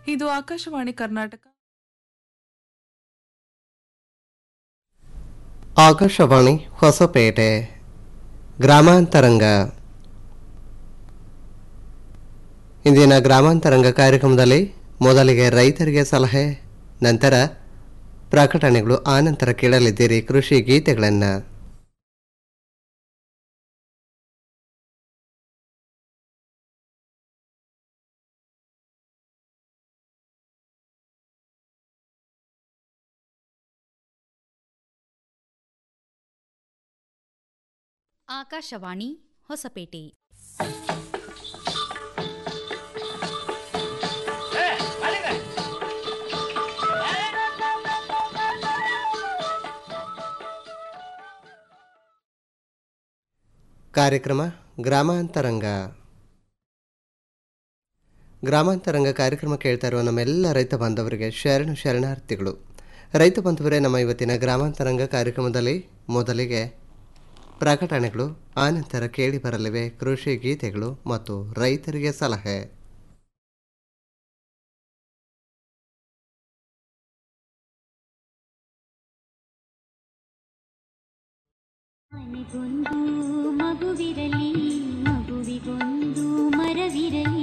ಇದು ಆಕಾಶವಾಣಿ ಕರ್ನಾಟಕ ಆಕಾಶವಾಣಿ ಹೊಸಪೇಟೆ ಗ್ರಾಮಾಂತರಂಗ ಇಂದಿನ ಗ್ರಾಮಾಂತರಂಗ ಕಾರ್ಯಕ್ರಮದಲ್ಲಿ ಮೊದಲಿಗೆ ರೈತರಿಗೆ ಸಲಹೆ ನಂತರ ಪ್ರಕಟಣೆಗಳು ಆನಂತರ ಕೇಳಲಿದ್ದೀರಿ ಕೃಷಿ ಗೀತೆಗಳನ್ನು ಆಕಾಶವಾಣಿ ಹೊಸಪೇಟೆ ಕಾರ್ಯಕ್ರಮ ಗ್ರಾಮಾಂತರಂಗ ಗ್ರಾಮಾಂತರಂಗ ಕಾರ್ಯಕ್ರಮ ಕೇಳ್ತಾ ಇರುವ ನಮ್ಮೆಲ್ಲ ರೈತ ಬಾಂಧವರಿಗೆ ಶರಣು ಶರಣಾರ್ಥಿಗಳು ರೈತ ಬಾಂಧವರೇ ನಮ್ಮ ಇವತ್ತಿನ ಗ್ರಾಮಾಂತರಂಗ ಕಾರ್ಯಕ್ರಮದಲ್ಲಿ ಮೊದಲಿಗೆ ಪ್ರಕಟಣೆಗಳು ಆನಂತರ ಕೇಳಿ ಬರಲಿವೆ ಕೃಷಿ ಗೀತೆಗಳು ಮತ್ತು ರೈತರಿಗೆ ಸಲಹೆ ಮನೆಗೊಂದು ಮಗುವಿರಲಿ ಮಗುವಿಗೊಂದು ಮರವಿರಲಿ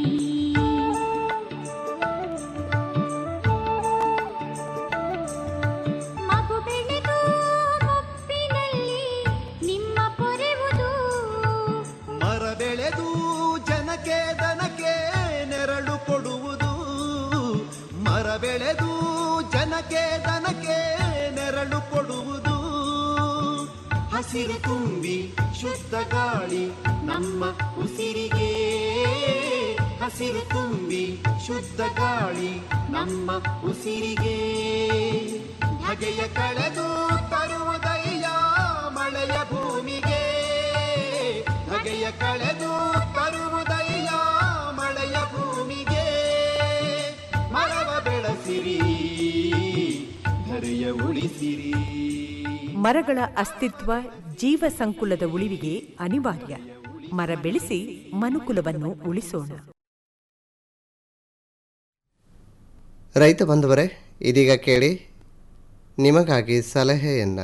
ಮಗು ಬೆಳೆದು ಮುಪ್ಪಿನಲ್ಲಿ ನಿಮ್ಮ ಪೊರೆವುದು ಮರ ಬೆಳೆದು ಜನಕ್ಕೆ ದನಕ್ಕೆ ನೆರಳು ಕೊಡುವುದು ಮರ ಬೆಳೆದು ಜನಕ್ಕೆ ದನಕ್ಕೆ ನೆರಳು ಕೊಡುವುದು ಹಸಿರು ತುಂಬಿ ಶುದ್ಧ ಗಾಳಿ ನಮ್ಮ ಉಸಿರಿಗೆ ಹಸಿರು ತುಂಬಿ ಶುದ್ಧ ಗಾಳಿ ನಮ್ಮ ಉಸಿರಿಗೆ ಹಗೆಯ ಕಳೆದು ತರುವುದಯ್ಯ ಮಳೆಯ ಭೂಮಿಗೆ ಹಗೆಯ ಕಳೆದು ತರುವುದಯ್ಯ ಮಳೆಯ ಭೂಮಿಗೆ ಮರವ ಬೆಳೆಸಿರಿ ಧರೆಯ ಉಳಿಸಿರಿ ಮರಗಳ ಅಸ್ತಿತ್ವ ಜೀವ ಸಂಕುಲದ ಉಳಿವಿಗೆ ಅನಿವಾರ್ಯ ಮರ ಬೆಳೆಸಿ ಮನುಕುಲವನ್ನು ಉಳಿಸೋಣ ರೈತ ಬಂಧುವರೇ ಇದೀಗ ಕೇಳಿ ನಿಮಗಾಗಿ ಸಲಹೆಯನ್ನು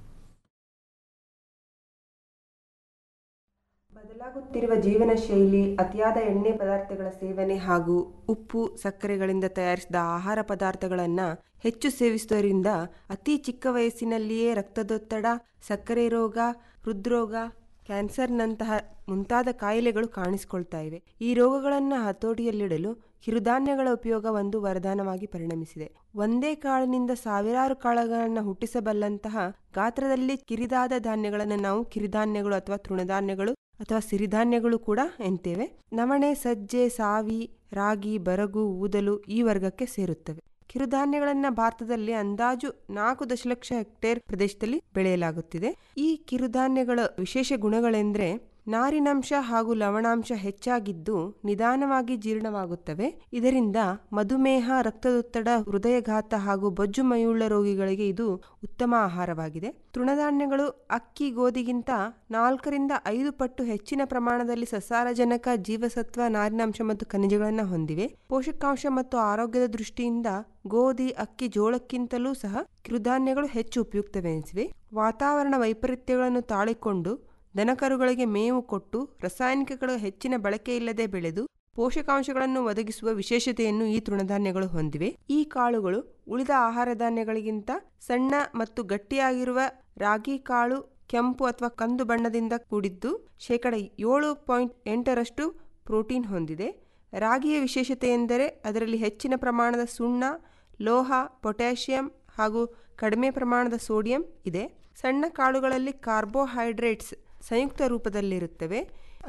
ಬದಲಾಗುತ್ತಿರುವ ಜೀವನ ಶೈಲಿ ಅತಿಯಾದ ಎಣ್ಣೆ ಪದಾರ್ಥಗಳ ಸೇವನೆ ಹಾಗೂ ಉಪ್ಪು ಸಕ್ಕರೆಗಳಿಂದ ತಯಾರಿಸಿದ ಆಹಾರ ಪದಾರ್ಥಗಳನ್ನು ಹೆಚ್ಚು ಸೇವಿಸುವುದರಿಂದ ಅತಿ ಚಿಕ್ಕ ವಯಸ್ಸಿನಲ್ಲಿಯೇ ರಕ್ತದೊತ್ತಡ ಸಕ್ಕರೆ ರೋಗ ಹೃದ್ರೋಗ ಕ್ಯಾನ್ಸರ್ನಂತಹ ಮುಂತಾದ ಕಾಯಿಲೆಗಳು ಕಾಣಿಸಿಕೊಳ್ತಾ ಇವೆ ಈ ರೋಗಗಳನ್ನು ಹತೋಟಿಯಲ್ಲಿಡಲು ಕಿರುಧಾನ್ಯಗಳ ಉಪಯೋಗ ಒಂದು ವರದಾನವಾಗಿ ಪರಿಣಮಿಸಿದೆ ಒಂದೇ ಕಾಳಿನಿಂದ ಸಾವಿರಾರು ಕಾಳುಗಳನ್ನು ಹುಟ್ಟಿಸಬಲ್ಲಂತಹ ಗಾತ್ರದಲ್ಲಿ ಕಿರಿದಾದ ಧಾನ್ಯಗಳನ್ನು ನಾವು ಕಿರಿಧಾನ್ಯಗಳು ಅಥವಾ ತೃಣಧಾನ್ಯಗಳು ಅಥವಾ ಸಿರಿಧಾನ್ಯಗಳು ಕೂಡ ಎನ್ತೇವೆ ನವಣೆ ಸಜ್ಜೆ ಸಾವಿ ರಾಗಿ ಬರಗು ಊದಲು ಈ ವರ್ಗಕ್ಕೆ ಸೇರುತ್ತವೆ ಕಿರುಧಾನ್ಯಗಳನ್ನು ಭಾರತದಲ್ಲಿ ಅಂದಾಜು ನಾಲ್ಕು ದಶಲಕ್ಷ ಹೆಕ್ಟೇರ್ ಪ್ರದೇಶದಲ್ಲಿ ಬೆಳೆಯಲಾಗುತ್ತಿದೆ ಈ ಕಿರುಧಾನ್ಯಗಳ ವಿಶೇಷ ಗುಣಗಳೆಂದರೆ ನಾರಿನಂಶ ಹಾಗೂ ಲವಣಾಂಶ ಹೆಚ್ಚಾಗಿದ್ದು ನಿಧಾನವಾಗಿ ಜೀರ್ಣವಾಗುತ್ತವೆ ಇದರಿಂದ ಮಧುಮೇಹ ರಕ್ತದೊತ್ತಡ ಹೃದಯಘಾತ ಹಾಗೂ ಬೊಜ್ಜು ಮೈಯುಳ್ಳ ರೋಗಿಗಳಿಗೆ ಇದು ಉತ್ತಮ ಆಹಾರವಾಗಿದೆ ತೃಣಧಾನ್ಯಗಳು ಅಕ್ಕಿ ಗೋಧಿಗಿಂತ ನಾಲ್ಕರಿಂದ ಐದು ಪಟ್ಟು ಹೆಚ್ಚಿನ ಪ್ರಮಾಣದಲ್ಲಿ ಸಸಾರಜನಕ ಜೀವಸತ್ವ ನಾರಿನಾಂಶ ಮತ್ತು ಖನಿಜಗಳನ್ನು ಹೊಂದಿವೆ ಪೋಷಕಾಂಶ ಮತ್ತು ಆರೋಗ್ಯದ ದೃಷ್ಟಿಯಿಂದ ಗೋಧಿ ಅಕ್ಕಿ ಜೋಳಕ್ಕಿಂತಲೂ ಸಹ ಕಿರುಧಾನ್ಯಗಳು ಹೆಚ್ಚು ಉಪಯುಕ್ತವೆನಿಸಿವೆ ವಾತಾವರಣ ವೈಪರೀತ್ಯಗಳನ್ನು ತಾಳಿಕೊಂಡು ದನಕರುಗಳಿಗೆ ಮೇವು ಕೊಟ್ಟು ರಾಸಾಯನಿಕಗಳ ಹೆಚ್ಚಿನ ಬಳಕೆ ಇಲ್ಲದೆ ಬೆಳೆದು ಪೋಷಕಾಂಶಗಳನ್ನು ಒದಗಿಸುವ ವಿಶೇಷತೆಯನ್ನು ಈ ತೃಣಧಾನ್ಯಗಳು ಹೊಂದಿವೆ ಈ ಕಾಳುಗಳು ಉಳಿದ ಆಹಾರ ಧಾನ್ಯಗಳಿಗಿಂತ ಸಣ್ಣ ಮತ್ತು ಗಟ್ಟಿಯಾಗಿರುವ ರಾಗಿ ಕಾಳು ಕೆಂಪು ಅಥವಾ ಕಂದು ಬಣ್ಣದಿಂದ ಕೂಡಿದ್ದು ಶೇಕಡ ಏಳು ಪಾಯಿಂಟ್ ಎಂಟರಷ್ಟು ಪ್ರೋಟೀನ್ ಹೊಂದಿದೆ ರಾಗಿಯ ವಿಶೇಷತೆ ಎಂದರೆ ಅದರಲ್ಲಿ ಹೆಚ್ಚಿನ ಪ್ರಮಾಣದ ಸುಣ್ಣ ಲೋಹ ಪೊಟ್ಯಾಷಿಯಂ ಹಾಗೂ ಕಡಿಮೆ ಪ್ರಮಾಣದ ಸೋಡಿಯಂ ಇದೆ ಸಣ್ಣ ಕಾಳುಗಳಲ್ಲಿ ಕಾರ್ಬೋಹೈಡ್ರೇಟ್ಸ್ ಸಂಯುಕ್ತ ರೂಪದಲ್ಲಿರುತ್ತವೆ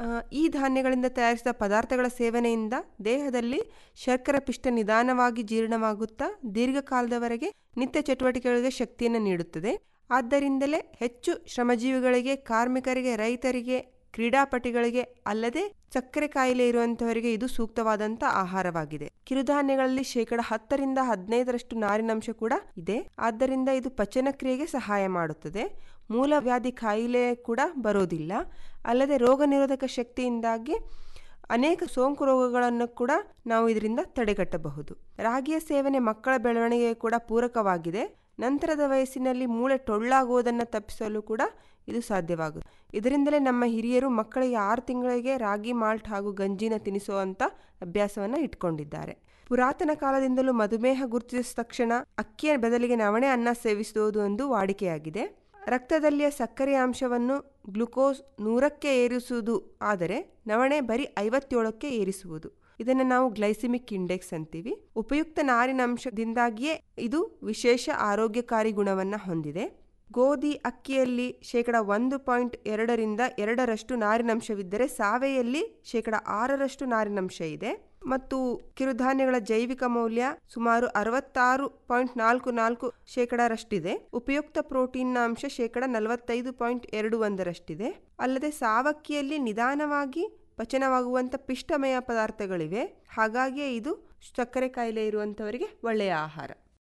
ಈ ಧಾನ್ಯಗಳಿಂದ ತಯಾರಿಸಿದ ಪದಾರ್ಥಗಳ ಸೇವನೆಯಿಂದ ದೇಹದಲ್ಲಿ ಶರ್ಕರ ಪಿಷ್ಟ ನಿಧಾನವಾಗಿ ಜೀರ್ಣವಾಗುತ್ತಾ ದೀರ್ಘಕಾಲದವರೆಗೆ ನಿತ್ಯ ಚಟುವಟಿಕೆಗಳಿಗೆ ಶಕ್ತಿಯನ್ನು ನೀಡುತ್ತದೆ ಆದ್ದರಿಂದಲೇ ಹೆಚ್ಚು ಶ್ರಮಜೀವಿಗಳಿಗೆ ಕಾರ್ಮಿಕರಿಗೆ ರೈತರಿಗೆ ಕ್ರೀಡಾಪಟುಗಳಿಗೆ ಅಲ್ಲದೆ ಸಕ್ಕರೆ ಕಾಯಿಲೆ ಇರುವಂತಹವರಿಗೆ ಇದು ಸೂಕ್ತವಾದಂಥ ಆಹಾರವಾಗಿದೆ ಕಿರುಧಾನ್ಯಗಳಲ್ಲಿ ಶೇಕಡ ಹತ್ತರಿಂದ ಹದಿನೈದರಷ್ಟು ನಾರಿನಂಶ ಕೂಡ ಇದೆ ಆದ್ದರಿಂದ ಇದು ಪಚನ ಕ್ರಿಯೆಗೆ ಸಹಾಯ ಮಾಡುತ್ತದೆ ಮೂಲವ್ಯಾಧಿ ಕಾಯಿಲೆ ಕೂಡ ಬರೋದಿಲ್ಲ ಅಲ್ಲದೆ ರೋಗ ನಿರೋಧಕ ಶಕ್ತಿಯಿಂದಾಗಿ ಅನೇಕ ಸೋಂಕು ರೋಗಗಳನ್ನು ಕೂಡ ನಾವು ಇದರಿಂದ ತಡೆಗಟ್ಟಬಹುದು ರಾಗಿಯ ಸೇವನೆ ಮಕ್ಕಳ ಬೆಳವಣಿಗೆಗೆ ಕೂಡ ಪೂರಕವಾಗಿದೆ ನಂತರದ ವಯಸ್ಸಿನಲ್ಲಿ ಮೂಳೆ ಟೊಳ್ಳಾಗುವುದನ್ನು ತಪ್ಪಿಸಲು ಕೂಡ ಇದು ಸಾಧ್ಯವಾಗುತ್ತೆ ಇದರಿಂದಲೇ ನಮ್ಮ ಹಿರಿಯರು ಮಕ್ಕಳಿಗೆ ಆರು ತಿಂಗಳಿಗೆ ರಾಗಿ ಮಾಲ್ಟ್ ಹಾಗೂ ಗಂಜಿನ ತಿನ್ನಿಸುವಂತ ಅಭ್ಯಾಸವನ್ನ ಇಟ್ಕೊಂಡಿದ್ದಾರೆ ಪುರಾತನ ಕಾಲದಿಂದಲೂ ಮಧುಮೇಹ ಗುರುತಿಸಿದ ತಕ್ಷಣ ಅಕ್ಕಿಯ ಬದಲಿಗೆ ನವಣೆ ಅನ್ನ ಸೇವಿಸುವುದು ಒಂದು ವಾಡಿಕೆಯಾಗಿದೆ ರಕ್ತದಲ್ಲಿಯ ಸಕ್ಕರೆ ಅಂಶವನ್ನು ಗ್ಲುಕೋಸ್ ನೂರಕ್ಕೆ ಏರಿಸುವುದು ಆದರೆ ನವಣೆ ಬರೀ ಐವತ್ತೇಳಕ್ಕೆ ಏರಿಸುವುದು ಇದನ್ನು ನಾವು ಗ್ಲೈಸಿಮಿಕ್ ಇಂಡೆಕ್ಸ್ ಅಂತೀವಿ ಉಪಯುಕ್ತ ನಾರಿನ ಅಂಶದಿಂದಾಗಿಯೇ ಇದು ವಿಶೇಷ ಆರೋಗ್ಯಕಾರಿ ಗುಣವನ್ನು ಹೊಂದಿದೆ ಗೋಧಿ ಅಕ್ಕಿಯಲ್ಲಿ ಶೇಕಡ ಒಂದು ಪಾಯಿಂಟ್ ಎರಡರಿಂದ ಎರಡರಷ್ಟು ನಾರಿನಂಶವಿದ್ದರೆ ಸಾವೆಯಲ್ಲಿ ಶೇಕಡ ಆರರಷ್ಟು ನಾರಿನಂಶ ಇದೆ ಮತ್ತು ಕಿರುಧಾನ್ಯಗಳ ಜೈವಿಕ ಮೌಲ್ಯ ಸುಮಾರು ಅರವತ್ತಾರು ಪಾಯಿಂಟ್ ನಾಲ್ಕು ನಾಲ್ಕು ಶೇಕಡರಷ್ಟಿದೆ ಉಪಯುಕ್ತ ಪ್ರೋಟೀನ್ನ ಅಂಶ ಶೇಕಡ ನಲವತ್ತೈದು ಪಾಯಿಂಟ್ ಎರಡು ಒಂದರಷ್ಟಿದೆ ಅಲ್ಲದೆ ಸಾವಕ್ಕಿಯಲ್ಲಿ ನಿಧಾನವಾಗಿ ಪಚನವಾಗುವಂಥ ಪಿಷ್ಟಮಯ ಪದಾರ್ಥಗಳಿವೆ ಹಾಗಾಗಿಯೇ ಇದು ಸಕ್ಕರೆ ಕಾಯಿಲೆ ಇರುವಂಥವರಿಗೆ ಒಳ್ಳೆಯ ಆಹಾರ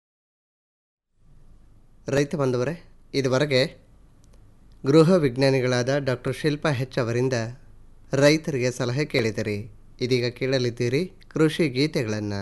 ರೈತ ಬಂದವರೇ ಇದುವರೆಗೆ ಗೃಹ ವಿಜ್ಞಾನಿಗಳಾದ ಡಾಕ್ಟರ್ ಶಿಲ್ಪಾ ಹೆಚ್ ಅವರಿಂದ ರೈತರಿಗೆ ಸಲಹೆ ಕೇಳಿದಿರಿ ಇದೀಗ ಕೇಳಲಿದ್ದೀರಿ ಕೃಷಿ ಗೀತೆಗಳನ್ನು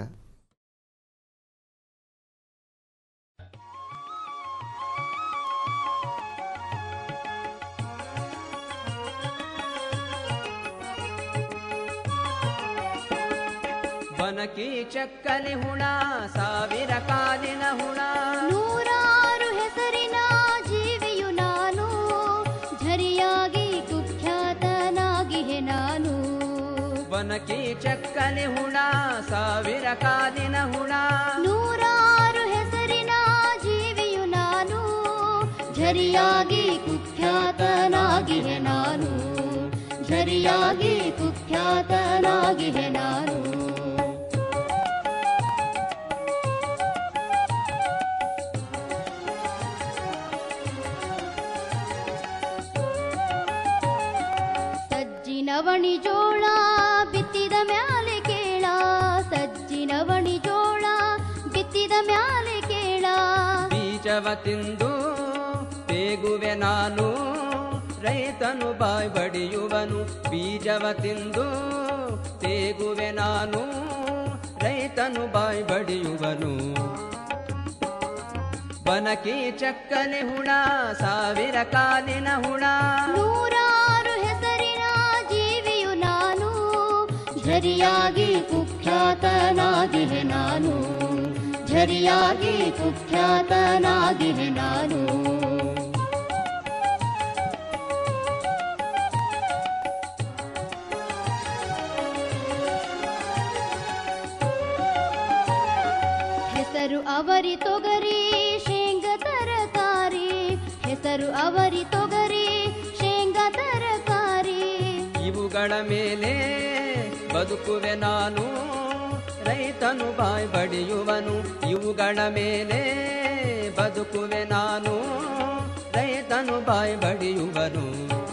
ಬನಕಿ ಚಕ್ಕನೆ ಹುಣ ಸಾವಿರ ಕಾಲಿನ ಹುಣ ನೂರಾರು ಹೆಸರಿನ ಜೀವಿಯು ನಾನು ಝರಿಯಾಗಿ ಕುಖ್ಯಾತನಾಗಿಹೆ ನಾನು ಬನಕಿ ಚಕ್ಕನೆ ಹುಣ ಸಾವಿರ ಕಾಲಿನ ಹುಣ ನೂರಾರು ಹೆಸರಿನ ಜೀವಿಯು ನಾನು ಝರಿಯಾಗಿ ಕುಖ್ಯಾತನಾಗಿಹೆ ನಾನು ಝರಿಯಾಗಿ ಕುಖ್ಯಾತನಾಗಿಹೆ ನಾನು ಸಜ್ಜಿನವಣಿ ಜೋಳ ಬಿತ್ತಿದ ಮ್ಯಾಲೆ ಕೇಳ ಸಜ್ಜಿನವಣಿ ಜೋಳ ಬಿತ್ತಿದ ಮ್ಯಾಲೆ ಕೇಳ ಬೀಜವ ತಿಂದು ತೇಗುವೆ ನಾನು ರೈತನು ಬಾಯ್ ಬಡಿಯುವನು ಬೀಜವ ತಿಂದು ತೇಗುವೆ ನಾನು ರೈತನು ಬಾಯ್ ಬಡಿಯುವನು ಬನಕಿ ಚಕ್ಕನೆ ಹುಣ ಸಾವಿರ ಕಾಲಿನ ಹುಣ ನೂರಾರು ಹೆಸರಿನ ಜೀವಿಯು ನಾನು ಝರಿಯಾಗಿ ಕುಖ್ಯಾತನಾಗಿಹೆ ನಾನು ಝರಿಯಾಗಿ ಕುಖ್ಯಾತನಾಗಿಹೆ ನಾನು ಹೆಸರು ಅವರಿ ತೊಗರಿ ಶೇಂಗ ತರಕಾರಿ ಹೆಸರು ಅವರಿ ತೊಗರಿ ಶೇಂಗ ತರಕಾರಿ ಇವುಗಳ ಮೇಲೆ ಬದುಕುವೆ ನಾನು ರೈತನು ಬಾಯ್ ಬಡಿಯುವನು ಇವುಗಳ ಮೇಲೆ ಬದುಕುವೆ ನಾನು ರೈತನು ಬಾಯ್ ಬಡಿಯುವನು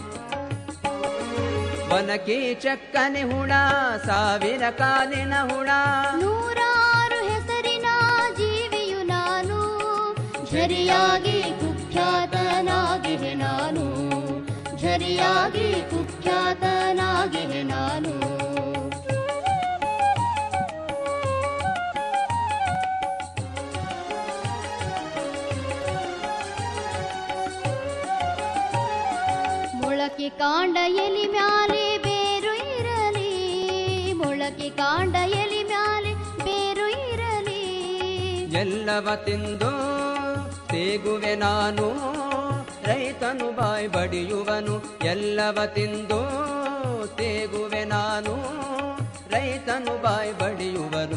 ಬನಕಿ ಚಕ್ಕನೆ ಹುಣ ಸಾವಿರ ಕಾಲಿನ ಹುಣ ನೂರಾರು ಹೆಸರಿನ ಜೀವಿಯು ನಾನು ಝರಿಯಾಗಿ ಕುಖ್ಯಾತನಾಗಿಹೆ ನಾನು ಝರಿಯಾಗಿ ಕುಖ್ಯಾತನಾಗಿಹೆ ನಾನು ಮೊಳಕೆ ಕಾಂಡ ಎಲಿ ಮ್ಯಾಲೆ ಬೇರು ಇರಲಿ ಮೊಳಕೆ ಕಾಂಡ ಎಲಿ ಮ್ಯಾಲೆ ಬೇರು ಇರಲಿ ಎಲ್ಲವ ತಿಂದು ತೇಗುವೆ ನಾನು ರೈತನು ಬಾಯ್ ಬಡಿಯುವನು ಎಲ್ಲವ ತಿಂದು ತೇಗುವೆ ನಾನು ರೈತನು ಬಾಯ್ ಬಡಿಯುವನು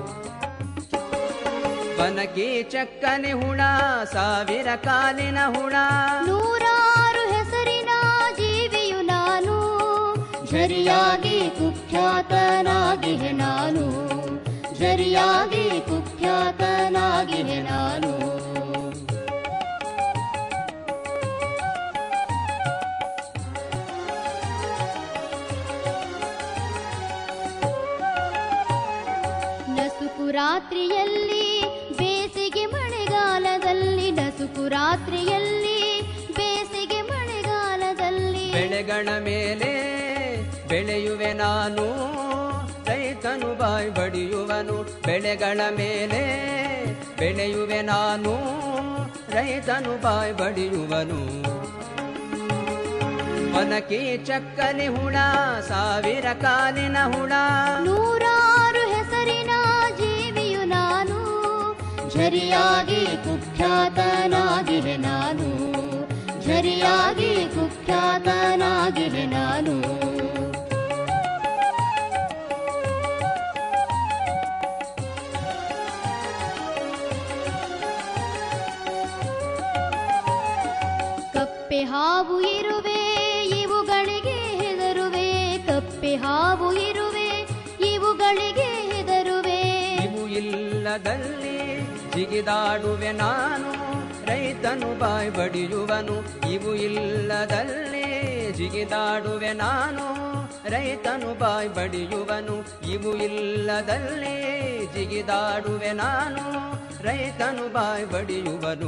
ಬನಕಿ ಚಕ್ಕನೆ ಹುಣ ಸಾವಿರ ಕಾಲಿನ ಹುಣ ನೂರಾರು ಹೆಸರಿನ ಜೀವಿಯು ನಾನು ಝರಿಯಾಗಿ ಕುಖ್ಯಾತನಾಗಿಹೆ ನಾನು ಝರಿಯಾಗಿ ಕುಖ್ಯಾತನಾಗಿಹೆ ನಾನು ನಸುಕು ರಾತ್ರಿಯಲ್ಲಿ ಬೇಸಿಗೆ ಮಳೆಗಾಲದಲ್ಲಿ ನಸುಕು ರಾತ್ರಿಯಲ್ಲಿ ಬೇಸಿಗೆ ಮಳೆಗಾಲದಲ್ಲಿ ಬೆಳೆಗಳ ಮೇಲೆ ಬೆಳೆಯುವೆ ನಾನು ರೈತನು ಬಾಯ್ ಬಡಿಯುವನು ಬೆಳೆಗಳ ಮೇಲೆ ಬೆಳೆಯುವೆ ನಾನು ರೈತನು ಬಾಯ್ ಬಡಿಯುವನು ಒನಕಿ ಚಕ್ಕಲಿ ಹುಣ ಸಾವಿರ ಕಾಲಿನ ಹುಣ ನೂರಾರು ಹೆಸರಿನ ಜೀವಿಯು ನಾನು ಝರಿಯಾಗಿ ಕುಖ್ಯಾತನಾಗಿರೆ ನಾನು ಝರಿಯಾಗಿ ಕುಖ್ಯಾತನಾಗಿರೆ ನಾನು ಕಪ್ಪೆ ಹಾವು ಇರುವೆ ಇವುಗಳಿಗೆ ಹೆದರುವೆ ಕಪ್ಪೆ ಹಾವು ಇರುವೆ ಇವುಗಳಿಗೆ ಹೆದರುವೆ ಇವು ಇಲ್ಲದಲ್ಲಿ ಜಿಗಿದಾಡುವೆ ನಾನು ರೈತನು ಬಾಯ್ ಬಡಿಯುವನು ಇವು ಇಲ್ಲದಲ್ಲಿ ಜಿಗಿದಾಡುವೆ ನಾನು ರೈತನು ಬಾಯ್ ಬಡಿಯುವನು ಇವು ಇಲ್ಲದಲ್ಲಿ ಜಿಗಿದಾಡುವೆ ನಾನು ರೈತನು ಬಾಯ್ ಬಡಿಯುವನು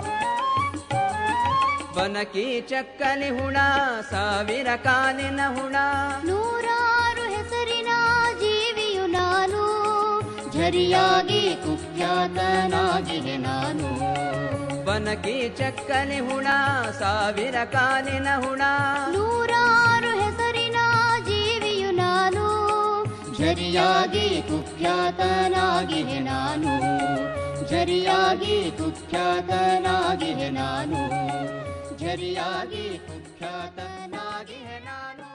ಬನಕಿ ಚಕ್ಕಲಿ ಹುಣ ಸಾವಿರ ಕಾಲಿನ ಹುಣ ನೂರಾರು ಹೆಸರಿನ ಜೀವಿಯು ನಾನು ಝರಿಯಾಗಿ ಕುಖ್ಯಾತನಾಗಿರೆ ನಾನು ಬನಕಿ ಚಕ್ಕಲಿ ಹುಣ ಸಾವಿರ ಕಾಲಿನ ಹುಣ ನೂರಾರು ಹೆಸರಿನ ಜೀವಿಯು ನಾನು ಝರಿಯಾಗಿ ಕುಖ್ಯಾತನಾಗಿರೆ ನಾನು ಝರಿಯಾಗಿ ಕುಖ್ಯಾತನಾಗಿರೆ ನಾನು ಝರಿಯಾಗಿ ಕುಖ್ಯಾತನಾಗಿರೆ ನಾನು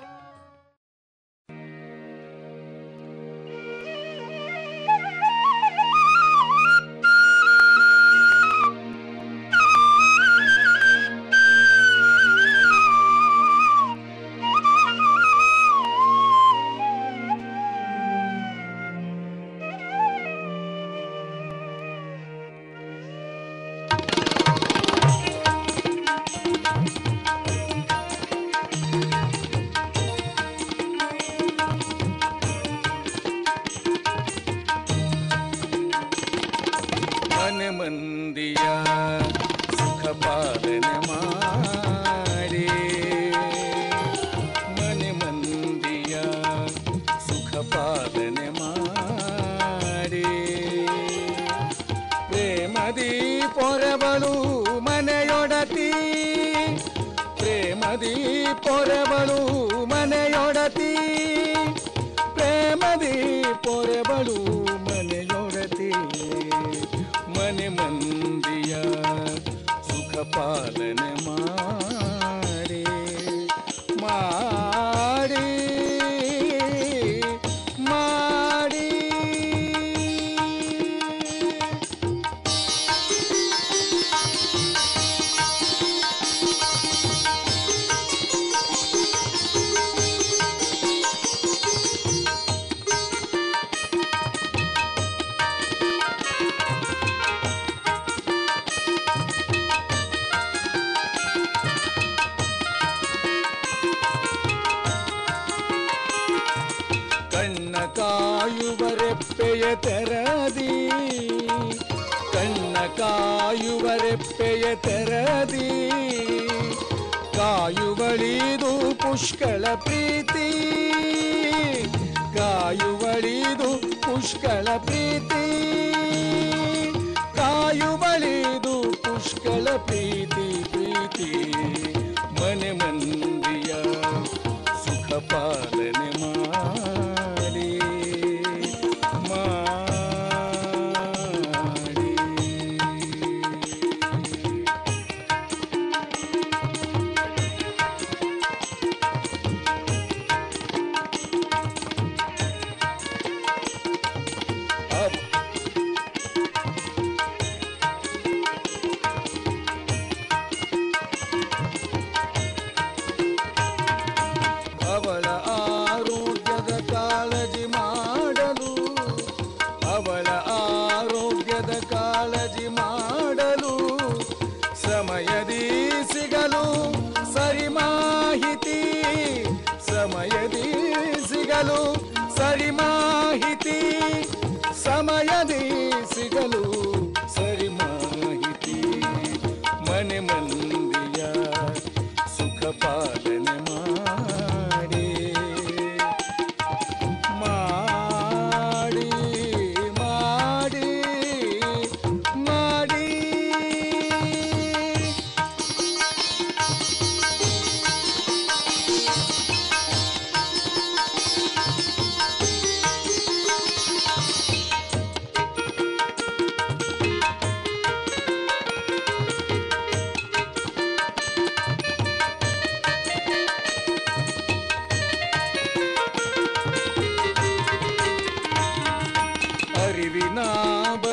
ಮನೆ ಮಂದಿಯ ಸುಖ ಪಾಲನೆ ಮಾಡಿ ಮನೆ ಮಂದಿಯ ಸುಖ ಪಾಲನೆ ಮಾಡಿ ಪ್ರೇಮದಿ ಪೊರೆಬಳು ಮನೆಯೊಡತಿ ಪ್ರೇಮದಿ ಪೊರೆಬಳು ಮನೆಯೊಡತಿ ಪ್ರೇಮದಿ ಪೊರೆಬಳು ಮನೆಯೊಡತಿ ಮನೆ ಮಂದಿಯ ಸುಖ ಪಾಲನೆ ಮಾಡಿ ಮಾಡಿ ಮಾಡಿ ಕಣ್ಣ ಕಾಯುವ ರೆಪ್ಪೆಯ ತೆರದಿ ಕಣ್ಣ ಕಾಯುವ ರೆಪ್ಪೆಯ ತೆರದಿ ಕಾಯುವಳಿದು ಪುಷ್ಕಳ ಪ್ರೀತಿ ಕಾಯುವಳಿದು ಪುಷ್ಕಳ ಪ್ರೀತಿ ಕಾಯುವಳಿದು ಪುಷ್ಕಳ ಪ್ರೀತಿ ಪ್ರೀತಿ ಮನೆ ಮಂದಿಯ ಸುಖ ಪಾಲನೆ ಮಾಡಿ ಮಾಡಿ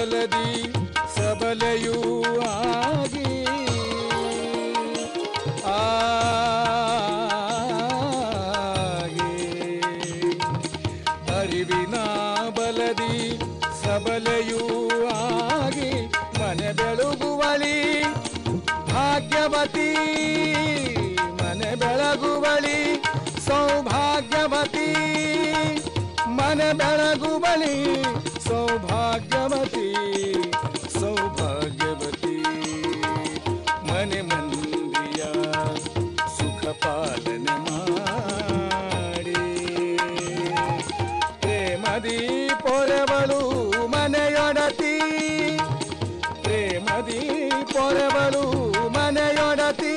ಬಲದಿ ಸಬಲೆಯೂ ಆಗಿ ಆಗಿ ಅರಿವಿನ ಬಲದಿ ಸಬಲೆಯೂ ಆಗಿ ಮನೆ ಬೆಳಗುವಳಿ ಭಾಗ್ಯವತಿ ಮನೆ ಬೆಳಗುವಳಿ ಸೌಭಾಗ್ಯವತಿ ಮನೆ ಬೆಳಗುವಳಿ ಸೌಭಾಗ್ಯವತಿ ಸೌಭಾಗ್ಯವತಿ ಮನೆ ಮಂದಿಯ ಸುಖ ಪಾಲನೆ ಮಾಡಿ ಪ್ರೇಮದಿ ಪೊರೆವಳು ಮನೆಯೊಡತಿ ಪ್ರೇಮದಿ ಪೊರೆವಳು ಮನೆಯೊಡತಿ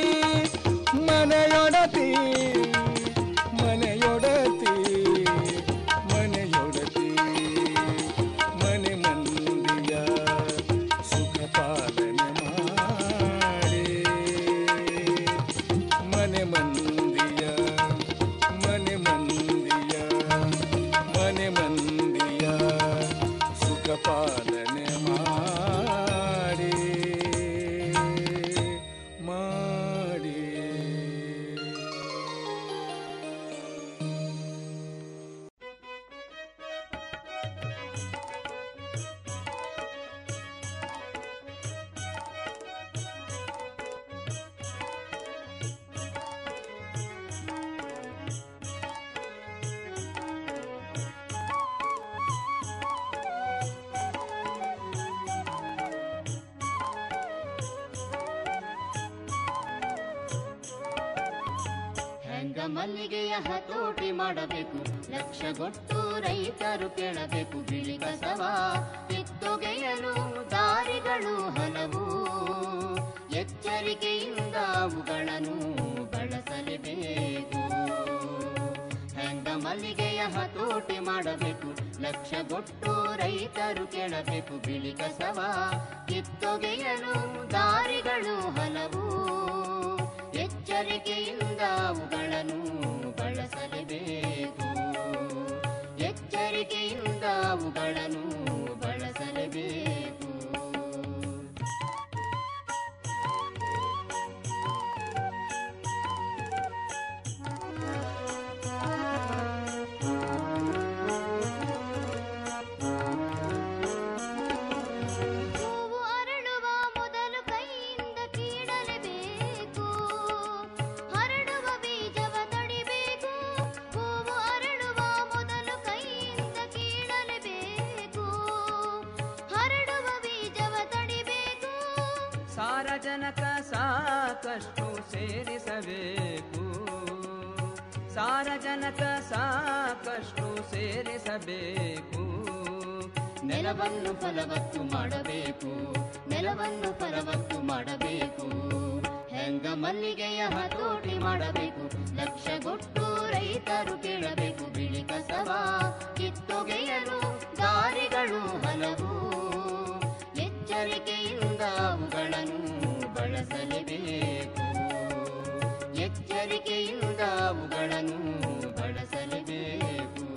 ಮನೆಯೊಡತಿ ಮನೆಯೊಡತಿ ಮನೆಯೊಡತಿ ಮನೆ ಮಂದಿಯ ಸುಖ ಪಾಲನೆ ಮಾಡಿ ಮನೆ ಮಂದಿಯ ಮನೆ ಮಂದಿಯ ಮನೆ ಮಂದಿಯ ಸುಖ ಪಾಲನೆ ಮಾಡಿ ಮಾಡಿ ಹೆಂಗ ಮಲ್ಲಿಗೆಯ ಹತೋಟಿ ಮಾಡಬೇಕು ಲಕ್ಷಗೊಟ್ಟು ರೈತರು ಕೇಳಬೇಕು ಬಿಳಿ ಕಸವ ಕಿತ್ತೊಗೆಯಲು ದಾರಿಗಳು ಹಲವು ಎಚ್ಚರಿಕೆಯಿಂದ ಅವುಗಳನ್ನು ಬಳಸಲೇಬೇಕು ಹೆಂಗ ಮಲ್ಲಿಗೆಯ ಹತೋಟಿ ಮಾಡಬೇಕು ಲಕ್ಷಗೊಟ್ಟು ರೈತರು ಕೇಳಬೇಕು ಬಿಳಿ ಕಸವ ಕಿತ್ತೊಗೆಯಲು ದಾರಿಗಳು ಹಲವು ಎಚ್ಚರಿಕೆಯಿಂದ ಅವುಗಳನ್ನು ಬಳಸಲೇಬೇಕು ಎಚ್ಚರಿಕೆಯಿಂದ ಅವುಗಳನ್ನು ಬಳಸಲೇಬೇಕು ಹೂವು ಅರಳುವ ಮೊದಲು ಕೈಯಿಂದ ಕೀಳಲೇಬೇಕು ಹರಡುವ ಬೀಜವ ತಡಿಬೇಕು ಹೂವು ಅರಳುವ ಮೊದಲು ಕೈಯಿಂದ ಕೀಳಲೇಬೇಕು ಹರಡುವ ಬೀಜವ ತಡಿಬೇಕು ಸಾರಜನಕ ಸಾಕಷ್ಟು ಸೇರಿಸಬೇಕು ಸಾರಜನಕ ಸಾಕಷ್ಟು ಸೇರಿಸಬೇಕು ನೆಲವನ್ನು ಫಲವತ್ತು ಮಾಡಬೇಕು ನೆಲವನ್ನು ಫಲವತ್ತು ಮಾಡಬೇಕು ಹೆಂಗ ಮಲ್ಲಿಗೆಯ ಹತೋಟಿ ಮಾಡಬೇಕು ಲಕ್ಷಗೊಟ್ಟು ರೈತರು ಕೇಳಬೇಕು ಬಿಳಿ ಕಸವ ಕಿತ್ತೊಗೆಯಲು ದಾರಿಗಳು ಹಲವು ಎಚ್ಚರಿಕೆಯಿಂದ ಅವುಗಳನ್ನು ಬಳಸಲೇಬೇಕು ಎಚ್ಚರಿಕೆಯಿಂದ ಅವುಗಳನ್ನು ಬಳಸಲೇಬೇಕು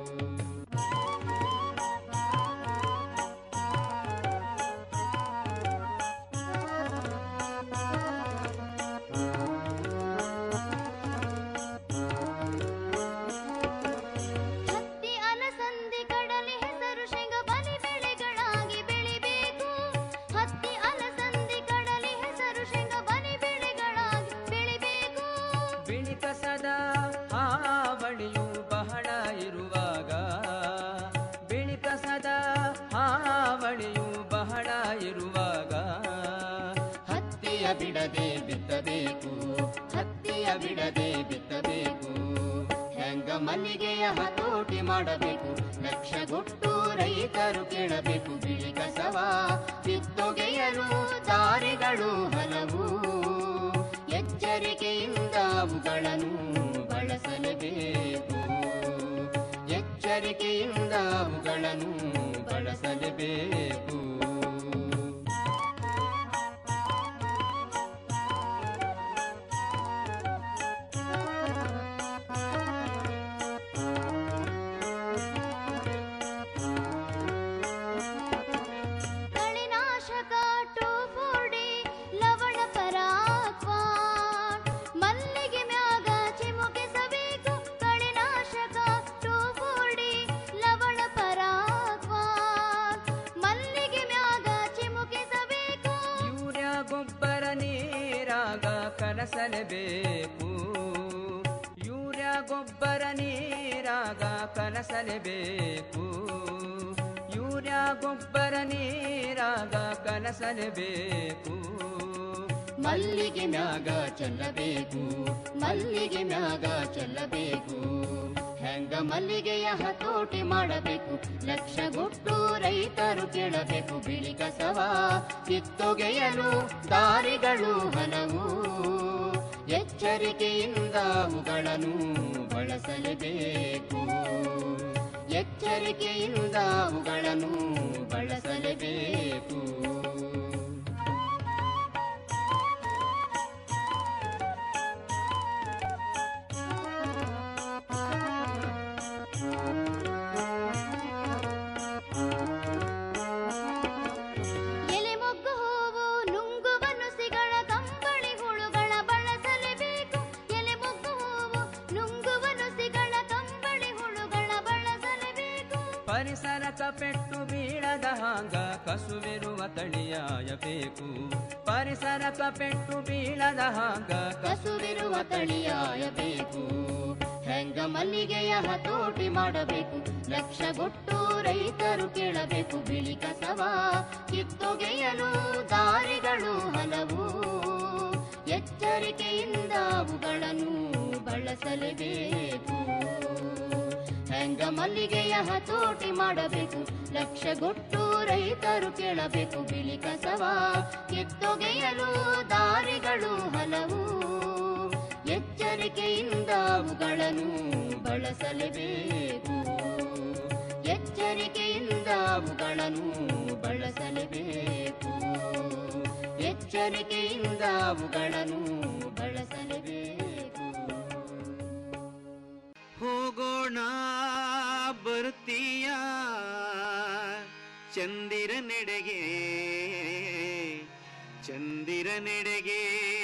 ಹತ್ತಿ ಅಲಸಂದಿ ಕಡಲೆ ಹೆಸರು ಶೇಂಗ ಬಲಿ ಬೆಳೆಗಳಾಗಿ ಬೆಳಿಬೇಕು ಹತ್ತಿ ಅಲಸಂದಿ ಕಡಲೆ ಹೆಸರು ಶೇಂಗ ಬಲಿ ಬೆಳೆಗಳಾಗಿ ಬೆಳಿಬೇಕು ಬಿಳಿ ಕಸದ ಹಾವಳಿಯು ಬಹಳ ಇರುವಾಗ ಬಿಳಿ ಕಸದ ಹಾವಳಿಯು ಬಹಳ ಇರುವಾಗ ಹತ್ತಿಯ ಬಿಡದೆ ಬಿತ್ತಬೇಕು ಹತ್ತಿಯ ಬಿಡದೆ ಬಿತ್ತಬೇಕು ಹೆಂಗ ಮಲ್ಲಿಗೆಯ ಹತೋಟಿ ಮಾಡಬೇಕು ಲಕ್ಷಗೊಟ್ಟು ರೈತರು ಕೇಳಬೇಕು ಬಿಳಿ ಕಸವ ಕಿತ್ತೊಗೆಯಲು ದಾರಿಗಳು ಹಲವು ಎಚ್ಚರಿಕೆಯಿಂದ ಅವುಗಳನ್ನು ಬಳಸಲೇಬೇಕು ಎಚ್ಚರಿಕೆಯಿಂದ ಅವುಗಳನ್ನು ಬಳಸಲೇಬೇಕು ಕನಸಲೇಬೇಕು ಯೂರಿಯಾ ಗೊಬ್ಬರ ನೀರಾಗ ಕನಸಲೇಬೇಕು ಮಲ್ಲಿಗೆ ಮ್ಯಾಗ ಚೆಲ್ಲಬೇಕು ಮಲ್ಲಿಗೆ ಮ್ಯಾಗ ಚೆಲ್ಲಬೇಕು ಹೆಂಗ ಮಲ್ಲಿಗೆಯ ಹತೋಟಿ ಮಾಡಬೇಕು ಲಕ್ಷಗೊಟ್ಟು ರೈತರು ಕೇಳಬೇಕು ಬಿಳಿ ಕಸವ ಕಿತ್ತೊಗೆಯಲು ದಾರಿಗಳು ಹಲವು ಎಚ್ಚರಿಕೆಯಿಂದ ಅವುಗಳನ್ನು ಬಳಸಲೇಬೇಕು ಎಚ್ಚರಿಕೆಯಿಂದ ಅವುಗಳನ್ನು ಬಳಸಲೇಬೇಕು ಎಲೆ ಮೊಗ್ಗು ಹೂವು ನುಂಗುವ ನುಸಿಗಳ ಕಂಬಳಿ ಹುಳುಗಳ ಬಳಸಲೇಬೇಕು ಎಲೆ ಮೊಗ್ಗು ಹೂವು ನುಂಗುವ ನುಸಿಗಳ ಕಂಬಳಿ ಹುಳುಗಳ ಬಳಸಲೇಬೇಕು ಪರಿಸರಕ ಪೆಟ್ಟು ಬೀಳದ ಹಾಂಗ ಕಸುವಿರುವ ತಳಿಯಾಯಬೇಕು ಪರಿಸರಕ ಪೆಟ್ಟು ಬೀಳದ ಹಾಂಗ ಕಸುವಿರುವ ತಳಿಯಾಯಬೇಕು ಹೆಂಗ ಮಲ್ಲಿಗೆಯ ಹತೋಟಿ ಮಾಡಬೇಕು ಲಕ್ಷಗೊಟ್ಟು ರೈತರು ಕೇಳಬೇಕು ಬಿಳಿ ಕಸವ ಕಿತ್ತೊಗೆಯಲು ದಾರಿಗಳು ಹಲವು ಎಚ್ಚರಿಕೆಯಿಂದ ಅವುಗಳನ್ನು ಬಳಸಲೇಬೇಕು ಹೆಂಗ ಮಲ್ಲಿಗೆಯ ಹತೋಟಿ ಮಾಡಬೇಕು ಲಕ್ಷಗೊಟ್ಟು ರೈತರು ಕೇಳಬೇಕು ಬಿಳಿ ಕಸವ ಕಿತ್ತೊಗೆಯಲು ದಾರಿಗಳು ಹಲವು ಎಚ್ಚರಿಕೆಯಿಂದ ಅವುಗಳನ್ನು ಬಳಸಲೇಬೇಕು ಎಚ್ಚರಿಕೆಯಿಂದ ಅವುಗಳನ್ನು ಬಳಸಲೇಬೇಕು ಎಚ್ಚರಿಕೆಯಿಂದ ಅವುಗಳನ್ನು ಬಳಸಲೇಬೇಕು ಹೋಗೋಣ ಬರುತ್ತೀಯ ಚಂದಿರ ನೆಡೆಗೆ ಚಂದಿರ ನೆಡೆಗೆ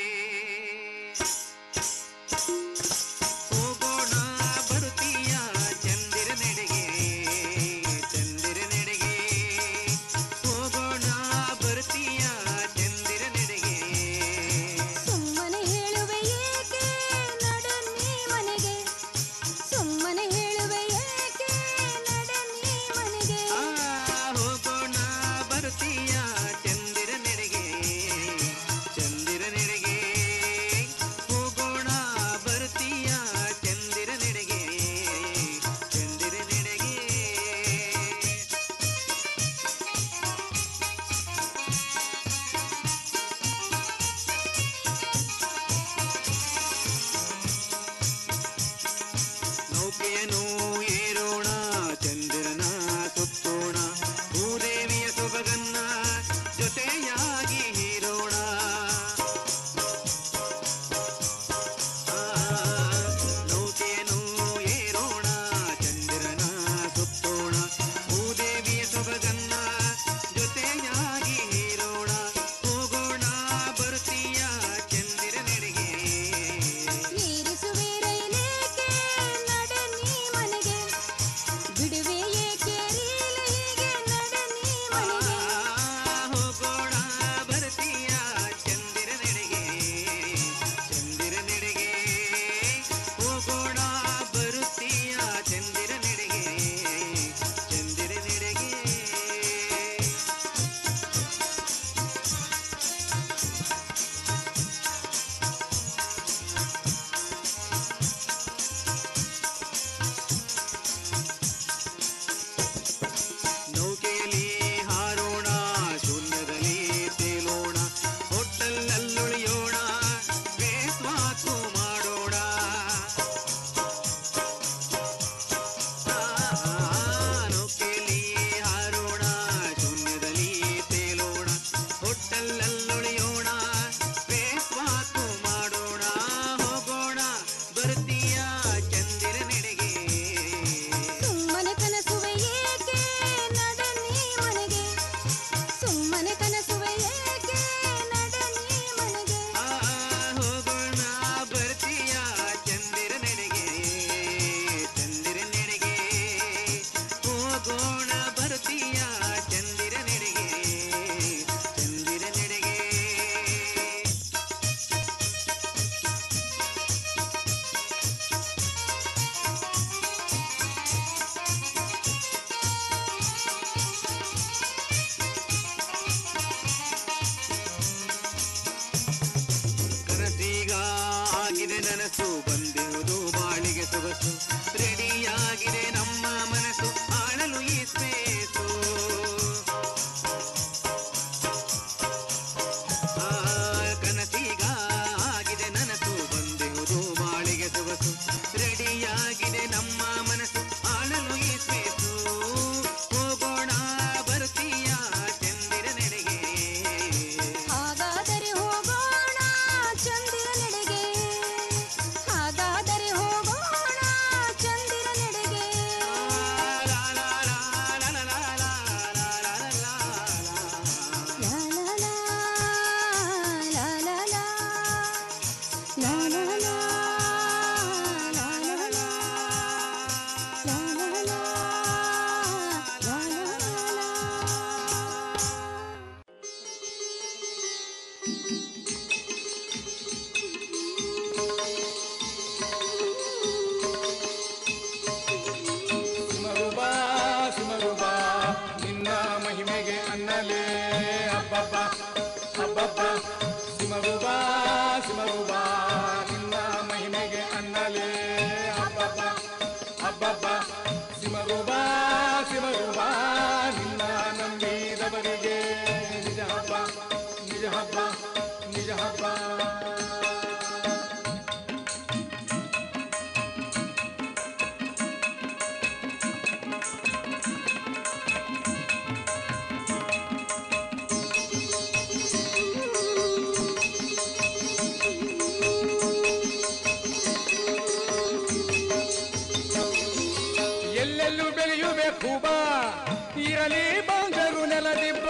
ಹೋಗೋಣ ಬರುತ್ತೀಯ ಚಂದಿರ ನೆಡೆಗೆ ಚಂದಿರ ನೆಡೆಗೆ ಹೋಗೋಣ ಬರುತ್ತೀಯ ಚಂದಿರ ನೆಡೆಗೆ ಸುಮ್ಮನೆ ಹೇಳುವೆ ಏಕೆ ನಡೆ ನೀ ಮನೆಗೆ ಸುಮ್ಮನೆ ಹೇಳುವೆ ಏಕೆ ನಡೆ ನೀ ಮನೆಗೆ ಆ ಹೋಗೋಣ ಬರುತ್ತೀಯ ಚಂದಿರ ನೆಡೆಗೆ ಚಂದಿರ ನೆಡೆಗೆ ಹೋಗೋಣ ಬರುತ್ತೀಯ ಚಂದಿರ ನೆಡೆಗೆ ಚಂದಿರ ನೆಡೆಗೆ ನೌಕೆಯನ್ನು ಏರೋಣ ಚಂದಿರನ ಸುತ್ತೋಣ ಭೂದೇವಿಯ ಸೊಬಗನ್ನ ಜೊತೆಯಾಗಿ ಹೀರೋಣ ಆ, ನೌಕೆಯನ್ನು ಏರೋಣ ಚಂದಿರನ ಸುತ್ತೋಣ ಭೂದೇವಿಯ ಸೊಬಗನ್ನ ಜೊತೆಯಾಗಿ ಹೀರೋಣ ಹೋಗೋಣ ಬರುತ್ತೀಯ ಚಂದಿರ ನೆಡೆಗೆ ನೀರಿಸುವೆ ರೈಲೇಕೆ ನಡೆ ನೀ ಮನೆಗೆ ಬಿಡುವೆ ಏಕೆ ರೀಲ ಹೀಗೆ ನಡೆ ನೀ ಮನೆಗೆ ಹೋಗೋಣ ಬರುತ್ತೀಯ ಚಂದಿರ ನೆಡೆಗೆ ಚಂದಿರ ನೆಡೆಗೆ ಹೋಗೋಣ ಬರುತ್ತೀಯ ಚಂದಿರ ನೆಡೆಗೆ ಚಂದಿರ ನೆಡೆಗೆ ನೌಕೆಯಲ್ಲಿ ಹಾರೋಣ ಶೂನ್ಯದಲ್ಲಿ ತೇಲೋಣ ಹೋಟೆಲ್ನಲ್ಲುಳಿಯೋಣ ಬೇಸ್ ಮಾತು ಮಾಡೋಣ ಆ, ನೌಕೆಯಲ್ಲಿ ಹಾರೋಣ ಶೂನ್ಯದಲ್ಲಿ ತೇಲೋಣ ಹೋಟೆಲ್ನಲ್ಲುಳಿಯೋಣ ಬೇಸ್ ಮಾತು ಮಾಡೋಣ ಹೋಗೋಣ ಬರ್ತೀಯ ಚಂದಿರ ನೆಡೆಗೆ ಸುಮ್ಮನೆ ಕನಸುವೆ ಏಕೆ ನಡೆ ನೀ ಮನೆಗೆ ಸುಮ್ಮನೆ ಕನಸುವೆ ಏಕೆ ನಡೆ ನೀ ಮನೆಗೆ ಆ, ಹೋಗೋಣ ಬರ್ತೀಯ ಚಂದಿರ ನೆಡೆಗೆ ಚಂದಿರ ನೆಡೆಗೆ ಅಬ್ಬಬ್ಬ ಅಬ್ಬಬ್ಬ ಸಿಮರುಬಾ ಸಿಮರುಬಾ ನಿನ್ನ ಮಹಿಮೆಗೆ ಅನ್ನಲೇ ಅಬ್ಬಬ್ಬ ಅಬ್ಬಬ್ಬ ಸಿಮರುಬಾ ಸಿಮರುಬಾ ನಿನ್ನ ನಂಬಿದವರಿಗೆ ನಿಜ ಹಬ್ಬ ನಿಜ ಹಬ್ಬ ನಿಜ ಹಬ್ಬ ಎಲ್ಲೆಲ್ಲೂ ಬೆಳೆಯುಬೇಕು ಬಾ ಇರಲಿ ಬಂದರು ನೆಲದಿಬ್ಬ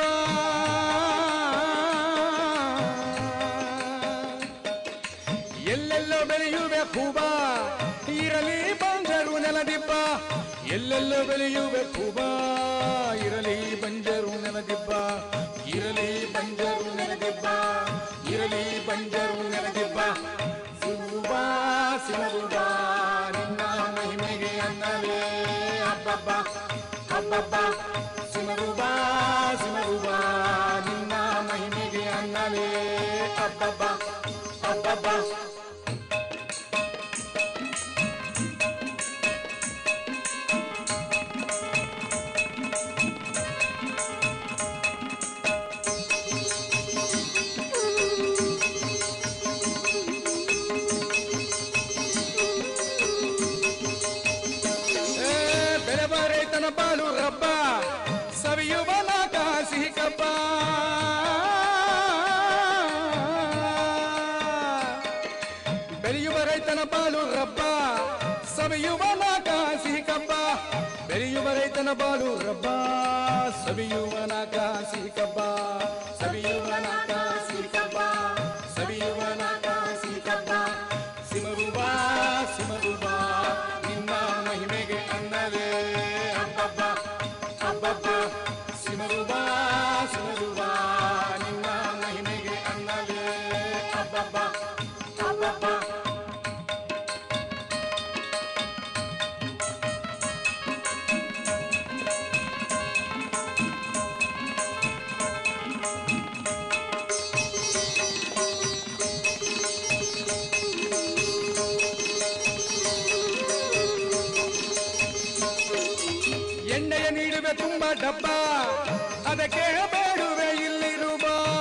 ಎಲ್ಲೆಲ್ಲೋ ಬೆಳೆಯುಬೇಕು ಬಾ ಇರಲಿ ಬಂದರು ನೆಲದಿಬ್ಬ ಎಲ್ಲೆಲ್ಲೋ ಬೆಳೆಯುಬೇಕು ಬಾ ಇರಲಿ ಬಂಜರು ನೆಲದಿಬ್ಬ ಇರಲಿ ಬಂಜರು ನೆಲದಿಬ್ಬ ಇರಲಿ ಬಂಜರು ನೆಲದಿಬ್ಬ ಸಿಮರುಬಾ ಸಿಮರುಬಾ ನಿನ್ನ ಮಹಿಮೆಗೆ ಅನ್ನಲೇ ಅಬ್ಬಬ್ಬ ಅಬ್ಬಬ್ಬ ಸಿಮರುಬಾ ಸಿಮರುಬಾ ನಿನ್ನ ಮಹಿಮೆಗೆ ಅನ್ನಲೇ ಅಬ್ಬಬ್ಬ ಅಬ್ಬಬ್ಬ ಏ, ಬೆಳೆವ ರೈತನ ಬಾಳು ರಬ್ಬ ಸವಿಯುವ ನಾಕ ಸಿಹಿ ಕಬ್ಬ ಬೆಳೆಯುವ ರೈತನ ಬಾಳು ರಬ್ಬ ಸವಿಯುವ ನಾಕ ಸಿಹಿ ಕಬ್ಬ ಬೆಳೆಯುವ ರೈತನ ಬಾಳು ರಬ್ಬ ಸವಿಯುವ ನಾಕ ಸಿಹಿ ಕಬ್ಬ ಸವಿಯುವ ನಾಕ ಸಿಹಿ ಕಬ್ಬ ಸವಿಯುವ ನಾಕ ಸಿಹಿ ಕಬ್ಬ ಸಿಮರುಬಾ ಸಿಮರುಬಾ ನಿನ್ನ ಮಹಿಮೆಗೆ ಅನ್ನಲೇ ಅಬ್ಬಬ್ಬ ಅಬ್ಬಬ್ಬ ಸಿಮರುಬಾ ಸಿಮರುಬಾ ನಿನ್ನ ಮಹಿಮೆಗೆ ಅನ್ನಲೇ ಅಬ್ಬಬ್ಬ ಅಬ್ಬಬ್ಬ ಎಣ್ಣೆಯ ನೀಡುವೆ ತುಂಬ ಡಬ್ಬ ಅದಕ್ಕೆ ಬೇಡುವೆ ಇಲ್ಲಿರುವ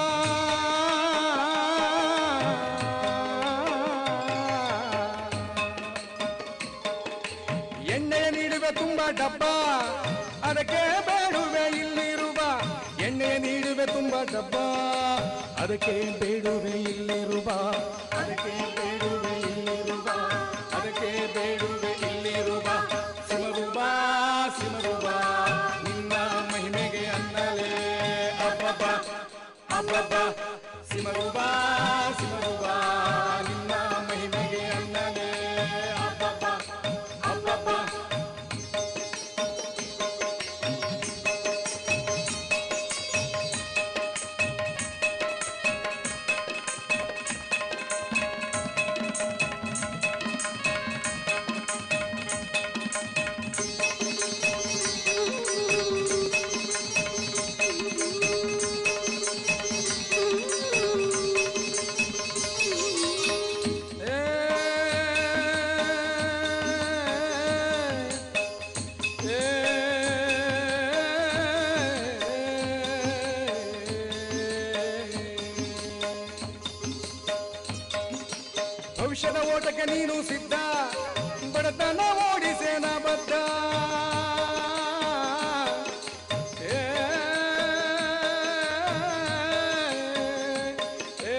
ಎಣ್ಣೆಯ ನೀಡುವೆ ತುಂಬ ಡಬ್ಬ ಅದಕ್ಕೆ ಬೇಡುವೆ ಇಲ್ಲಿರುವ ಎಣ್ಣೆಯ ನೀಡುವೆ ತುಂಬ ಡಬ್ಬ ಅದಕ್ಕೆ ಬೇಡುವೆ ಇಲ್ಲಿರುವ ಅದಕ್ಕೆ ಬೇಡುವೆ ಇಲ್ಲಿರುವ ಅದಕ್ಕೆ ಬೇಡುವೆ ಇಲ್ಲಿರುವ ಸಿಮರುಬಾ ಸಿಮರುಬಾ ನಿನ್ನ ಮಹಿಮೆಗೆ ಅನ್ನಲೇ ಅಬ್ಬಬ್ಬ ಅಬ್ಬಬ್ಬ ಸಿಮರುಬಾ ಸಿಮರುಬಾ ನಿನ್ನ ಮಹಿಮೆಗೆ ಅನ್ನಲೇ ಅಬ್ಬಬ್ಬ ಅಬ್ಬಬ್ಬ ಭವಿಷ್ಯದ ಓಟಕ್ಕೆ ನೀನು ಸಿದ್ಧ ಬಡತನ ಓಡಿಸೇನ ಬದ್ಧ ಏ, ಏ,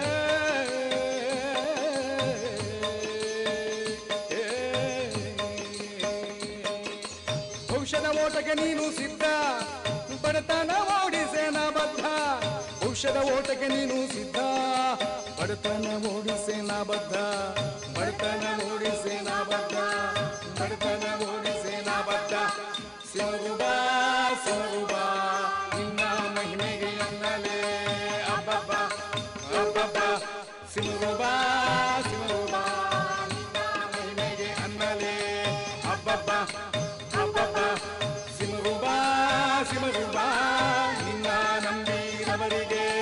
ಭವಿಷ್ಯದ ಓಟಕ್ಕೆ ನೀನು ಸಿದ್ಧ ಬಡತನ ಓಡಿಸೇನ ಬದ್ಧ ಭವಿಷ್ಯದ ಓಟಕ್ಕೆ ನೀನು ಸಿದ್ಧ ಬಡತನ ಓಡಿಸೇನ ಬದ್ಧ ಬಡತನ ಓಡಿಸೇನ ಬದ್ಧ ಬಡತನ ಓಡಿಸೇನ ಬದ್ಧ ಸಿಮರುಬಾ ಸಿಮರುಬಾ ನಿನ್ನ ಮಹಿಮೆಗೆ ಅನ್ನಲೇ ಅಬ್ಬಬ್ಬ ಅಬ್ಬಬ್ಬ ಸಿಮರುಬಾ ಸಿಮರುಬಾ ನಿನ್ನ ಮಹಿಮೆಗೆ ಅನ್ನಲೇ ಅಬ್ಬಬ್ಬ ಅಬ್ಬಬ್ಬ ಸಿಮರುಬಾ ಸಿಮರುಬಾ ನಿನ್ನ ನಂಬಿದವರಿಗೆ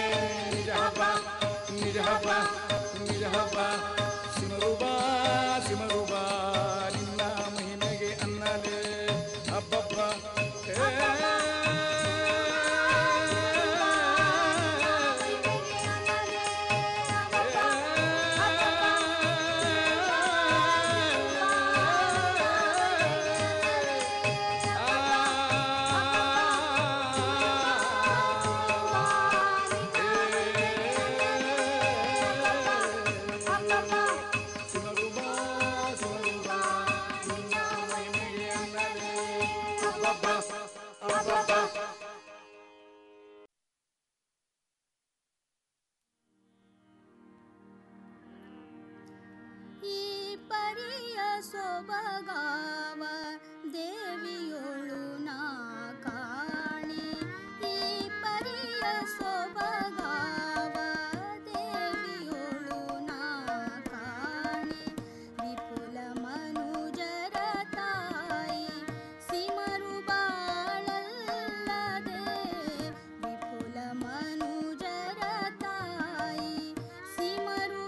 ಸೊಬಗಾವ ದೇವಿಯೊಳು ನಾ ಕಾಣೆ ಈ ಪರಿಯ ಸೊಬಗಾವ ದೇವಿಯೊಳು ನಾ ಕಾಣೆ ವಿಪುಲ ಮನುಜರ ತಾಯಿ ಸಿಮರು ಬಾಳಲ್ಲದೆ ವಿಪುಲ ಮನುಜರ ತಾಯಿ ಸಿಮರು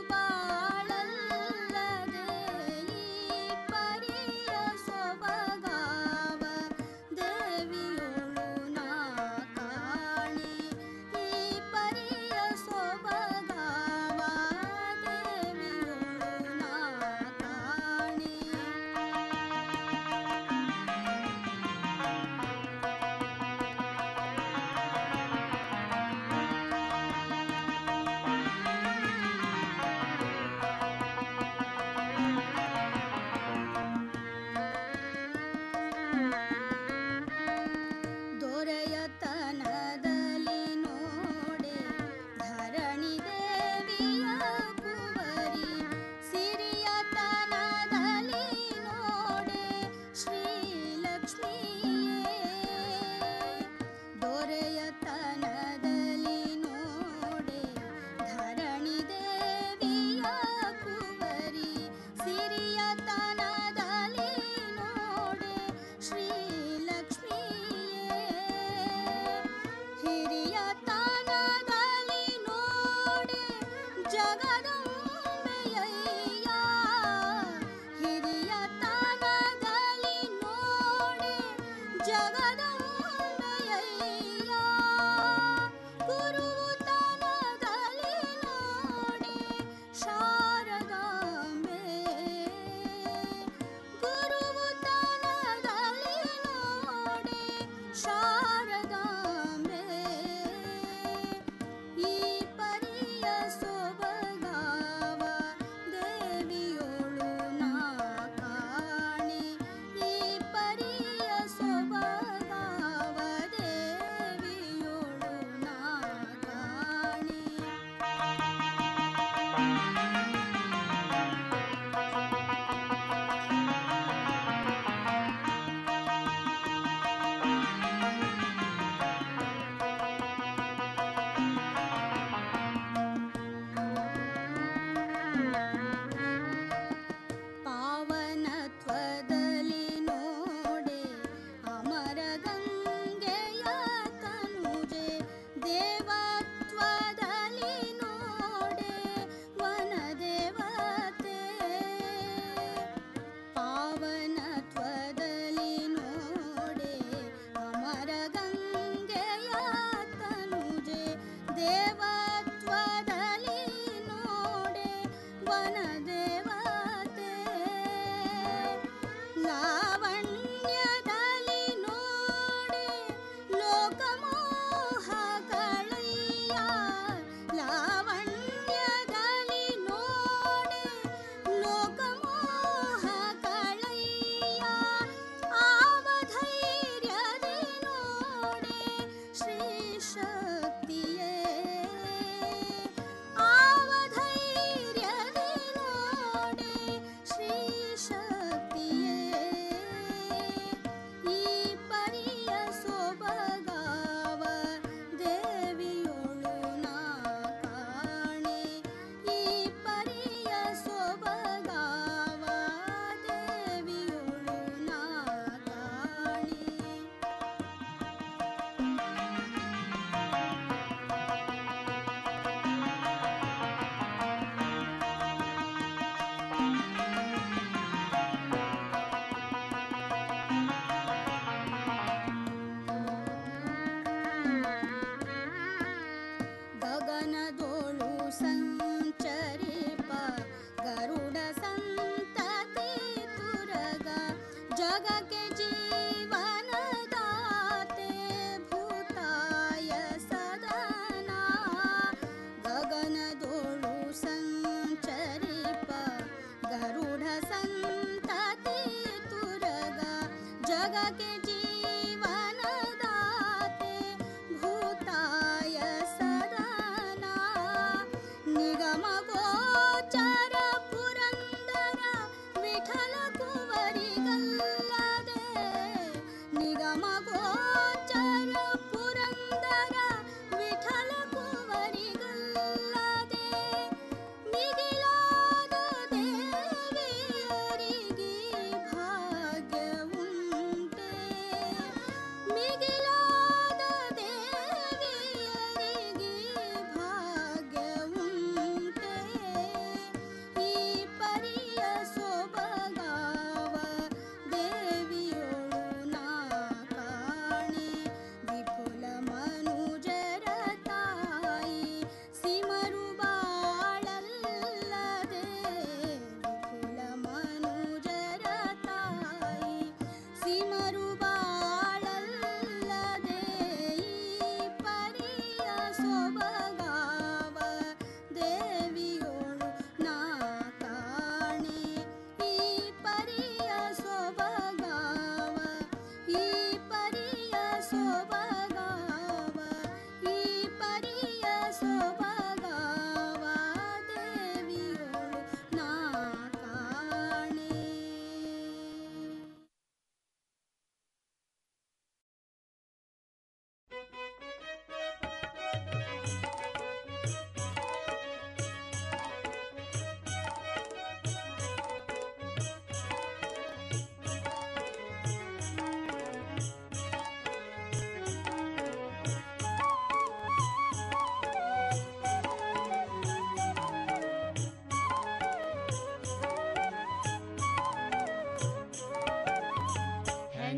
ಬಾಳಲ್ಲದೆ ಈ ಪರಿಯ ಸೊಬಗಾವ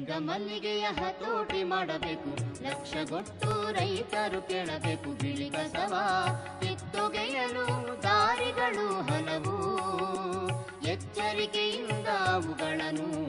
ಹೆಂಗ ಮಲ್ಲಿಗೆಯ ಹತೋಟಿ ಮಾಡಬೇಕು ಲಕ್ಷಗೊಟ್ಟು ರೈತರು ಕೇಳಬೇಕು ಬಿಳಿ ಕಸವ ಕಿತ್ತೊಗೆಯಲು ದಾರಿಗಳು ಹಲವು ಎಚ್ಚರಿಕೆಯಿಂದ ಅವುಗಳನ್ನು